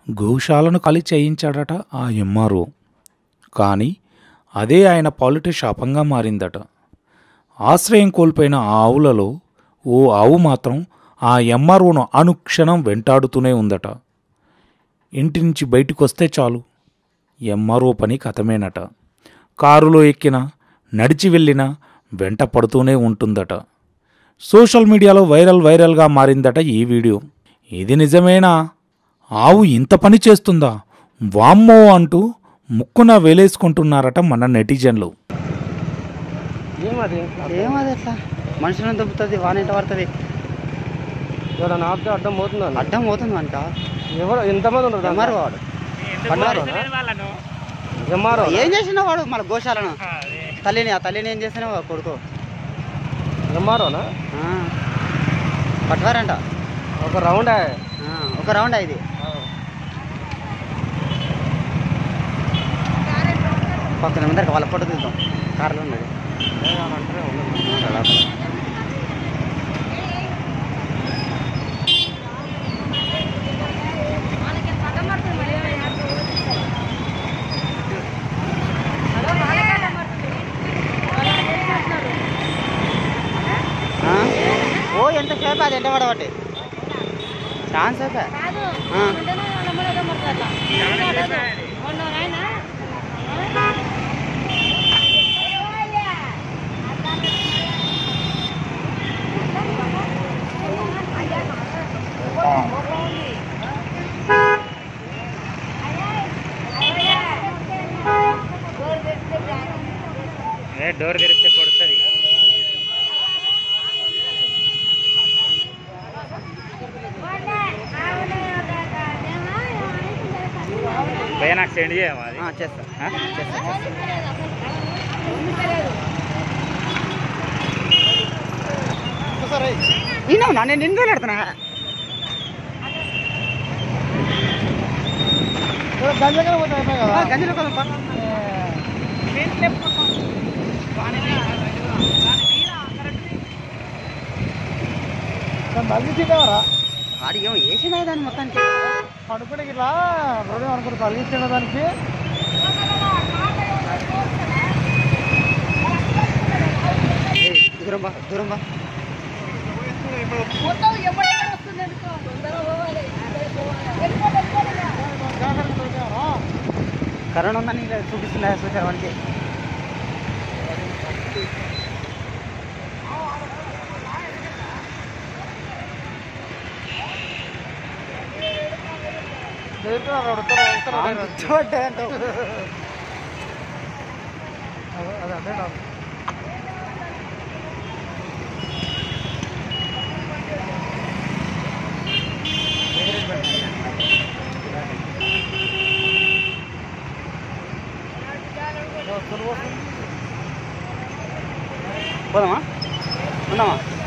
గోశాలను ఖాళీ చేయించాడట ఆ ఎంఆర్ఓ కానీ అదే ఆయన పాలిటీ శాపంగా మారిందట ఆశ్రయం కోల్పోయిన ఆ ఆవులలో ఓ ఆవు మాత్రం ఆ ఎంఆర్ఓను అనుక్షణం వెంటాడుతూనే ఉందట ఇంటి నుంచి బయటికి వస్తే చాలు ఎంఆర్ఓ పని కథమేనట కారులో ఎక్కినా నడిచి వెళ్ళినా వెంట పడుతూనే ఉంటుందట సోషల్ మీడియాలో వైరల్ వైరల్గా మారిందట ఈ వీడియో ఇది నిజమేనా ఆవు ఇంత పని చేస్తుందా వామ్మో అంటూ ముక్కున వేలేసుకుంటున్నారట మన నెటిజన్లు ఏమది ఏమది ఎట్లా మనుషులను దొబ్బుతుంది వాన ఎంట పడుతుంది ఎవరైనా ఆపితే అడ్డం పోతుందా అడ్డం పోతుంది మనక ఎవరు ఎంతమంది ఉంటారు ఎంఆర్ వాడు పడ్డారు. ఎంఆర్ఓ ఏం చేసినా వాడు మన గోశాలను తల్లిని ఆ తల్లిని ఏం చేసినా వాడు కొడుకు ఎంఆర్ఓనా ఆ. పట్టువారంట ఒక రౌండ్ ఆ, ఒక రౌండ్ ఇది పక్కన ముందర వాళ్ళ ఫోటో తీద్దాం కార్లో ఉన్నది ఆ? ఓ ఎంత సేపు అది ఎంట పడబట్టి చాలా సేపే ఆ. డోర్ తెరిస్తే పొడుస్తుంది భయ నాకు సెండ్ చేయమా అది ఆ, చేస్తా ఆ? చేస్తా చేస్తా నేను నా నేను నిన్ను పెడుతున్నా గంజలో కదా వాడు ఏమో వేసినా దాన్ని మొత్తానికి పడుకునే ఇట్లా హృదయం అనుకుంటే తగిలిచ్చిన దానికి ఏయ్, దూరం బా దూరం బా కరోనా ఉందని ఇలా చూపిస్తున్నా చూసారు వానికి చూడండి అది అదే నాకు పోదామా ఉన్నామా